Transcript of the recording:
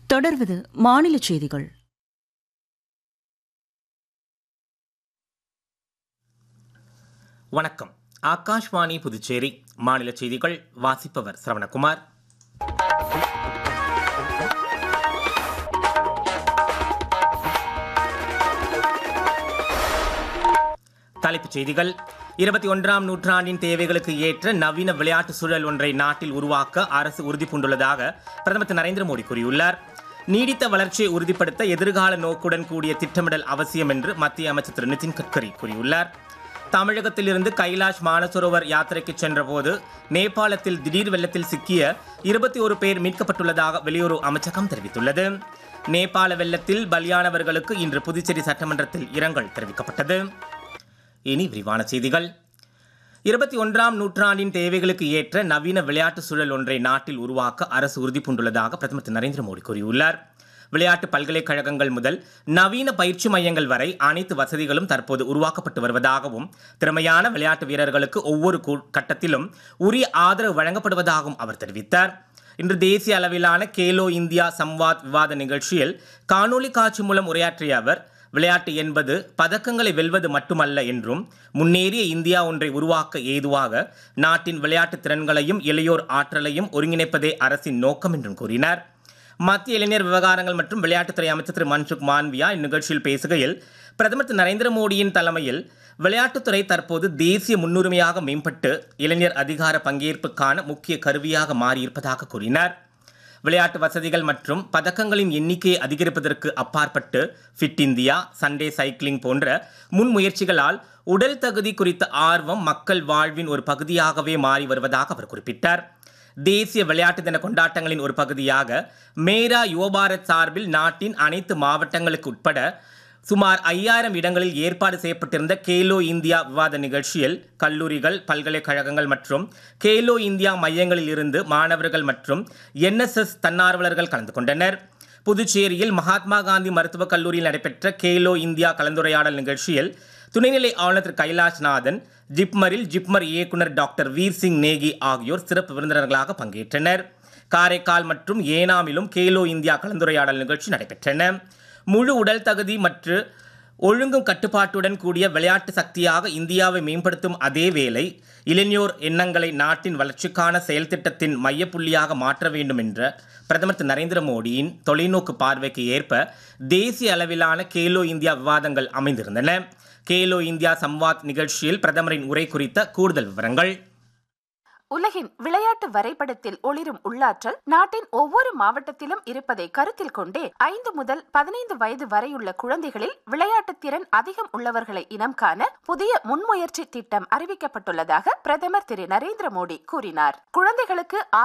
தொடர்வது மாநில செய்திகள் வணக்கம் ஆகாஷ்வாணி புதுச்சேரி மாநில செய்திகள் வாசிப்பவர் சரவணகுமார் தலைப்புச் செய்திகள் இருபத்தி ஒன்றாம் நூற்றாண்டின் தேவைகளுக்கு ஏற்ற நவீன விளையாட்டு சூழல் ஒன்றை நாட்டில் உருவாக்க அரசு உறுதி பூண்டுள்ளதாக பிரதமர் திரு நரேந்திர மோடி கூறியுள்ளார் நீடித்த வளர்ச்சியை உறுதிப்படுத்த எதிர்கால நோக்குடன் கூடிய திட்டமிடல் அவசியம் என்று மத்திய அமைச்சர் திரு நிதின் கட்கரி கூறியுள்ளார் தமிழகத்திலிருந்து கைலாஷ் மானசரோவர் யாத்திரைக்கு சென்றபோது நேபாளத்தில் திடீர் வெள்ளத்தில் சிக்கிய இருபத்தி ஒரு பேர் மீட்கப்பட்டுள்ளதாக வெளியுறவு அமைச்சகம் தெரிவித்துள்ளது நேபாள வெள்ளத்தில் பலியானவர்களுக்கு இன்று புதுச்சேரி சட்டமன்றத்தில் இரங்கல் தெரிவிக்கப்பட்டது இனி விரிவான செய்திகள் இருபத்தி ஒன்றாம் நூற்றாண்டின் தேவைகளுக்கு ஏற்ற நவீன விளையாட்டு சூழல் ஒன்றை நாட்டில் உருவாக்க அரசு உறுதி பூண்டுள்ளதாக பிரதமர் திரு நரேந்திர மோடி கூறியுள்ளார் விளையாட்டு பல்கலைக்கழகங்கள் முதல் நவீன பயிற்சி மையங்கள் வரை அனைத்து வசதிகளும் தற்போது உருவாக்கப்பட்டு வருவதாகவும் திறமையான விளையாட்டு வீரர்களுக்கு ஒவ்வொரு கூ- கட்டத்திலும் உரிய ஆதரவு வழங்கப்படுவதாகவும் அவர் தெரிவித்தார் இன்று தேசிய அளவிலான கேலோ இந்தியா சம்வாத் விவாத நிகழ்ச்சியில் காணொளி காட்சி மூலம் உரையாற்றிய அவர் விளையாட்டு என்பது பதக்கங்களை வெல்வது மட்டுமல்ல என்றும் முன்னேறிய இந்தியா ஒன்றை உருவாக்க ஏதுவாக நாட்டின் விளையாட்டு திறன்களையும் இளையோர் ஆற்றலையும் ஒருங்கிணைப்பதே அரசின் நோக்கம் என்றும் கூறினார் மத்திய இளைஞர் விவகாரங்கள் மற்றும் விளையாட்டுத்துறை அமைச்சர் திரு மன்சுக் மாண்வியா இந்நிகழ்ச்சியில் பேசுகையில் பிரதமர் திரு நரேந்திர மோடியின் தலைமையில் விளையாட்டுத்துறை தற்போது தேசிய முன்னுரிமையாக மேம்பட்டு இளைஞர் அதிகார பங்கேற்புக்கான முக்கிய கருவியாக மாறியிருப்பதாக கூறினார் விளையாட்டு வசதிகள் மற்றும் பதக்கங்களின் எண்ணிக்கையை அதிகரிப்பதற்கு அப்பாற்பட்டு ஃபிட் இந்தியா சண்டே சைக்கிளிங் போன்ற முன்முயற்சிகளால் உடல் தகுதி குறித்த ஆர்வம் மக்கள் வாழ்வின் ஒரு பகுதியாகவே மாறி வருவதாக அவர் குறிப்பிட்டார் தேசிய விளையாட்டு தின கொண்டாட்டங்களின் ஒரு பகுதியாக மேரா யுவபாரத் சார்பில் நாட்டின் அனைத்து மாவட்டங்களுக்கு உட்பட சுமார் ஐயாயிரம் இடங்களில் ஏற்பாடு செய்யப்பட்டிருந்த கேலோ இந்தியா விவாத நிகழ்ச்சியில் கல்லூரிகள் பல்கலைக்கழகங்கள் மற்றும் கேலோ இந்தியா மையங்களில் இருந்து மாணவர்கள் மற்றும் என்எஸ்எஸ் தன்னார்வலர்கள் கலந்து கொண்டனர் புதுச்சேரியில் மகாத்மா காந்தி மருத்துவக் கல்லூரியில் நடைபெற்ற கேலோ இந்தியா கலந்துரையாடல் நிகழ்ச்சியில் துணைநிலை ஆளுநர் திரு கைலாஷ்நாதன் ஜிப்மரில் ஜிப்மர் இயக்குனர் டாக்டர் வீர் சிங் நேகி ஆகியோர் சிறப்பு விருந்தினர்களாக பங்கேற்றனர் காரைக்கால் மற்றும் ஏனாமிலும் கேலோ இந்தியா கலந்துரையாடல் நிகழ்ச்சி நடைபெற்றன முழு உடல் தகுதி மற்றும் ஒழுங்கும் கட்டுப்பாட்டுடன் கூடிய விளையாட்டு சக்தியாக இந்தியாவை மேம்படுத்தும் அதே வேளை இளைஞர் எண்ணங்களை நாட்டின் வளர்ச்சிக்கான செயல் திட்டத்தின் மையப்புள்ளியாக மாற்ற வேண்டும் என்ற பிரதமர் திரு நரேந்திர மோடியின் தொலைநோக்கு பார்வைக்கு ஏற்ப தேசிய அளவிலான கேலோ இந்தியா விவாதங்கள் அமைந்திருந்தன கேலோ இந்தியா சம்வாத் நிகழ்ச்சியில் பிரதமரின் உரை குறித்த கூடுதல் விவரங்கள் உலகின் விளையாட்டு வரைபடத்தில் ஒளிரும் உள்ளாற்றல் நாட்டின் ஒவ்வொரு மாவட்டத்திலும் இருப்பதை கருத்தில் கொண்டே ஐந்து முதல் பதினைந்து வயது வரையுள்ள குழந்தைகளில் விளையாட்டு திறன் அதிகம் உள்ளவர்களை இனம் காண புதிய முன்முயற்சி திட்டம் அறிவிக்கப்பட்டுள்ளதாக பிரதமர் திரு நரேந்திர மோடி கூறினார் குழந்தைகளுக்கு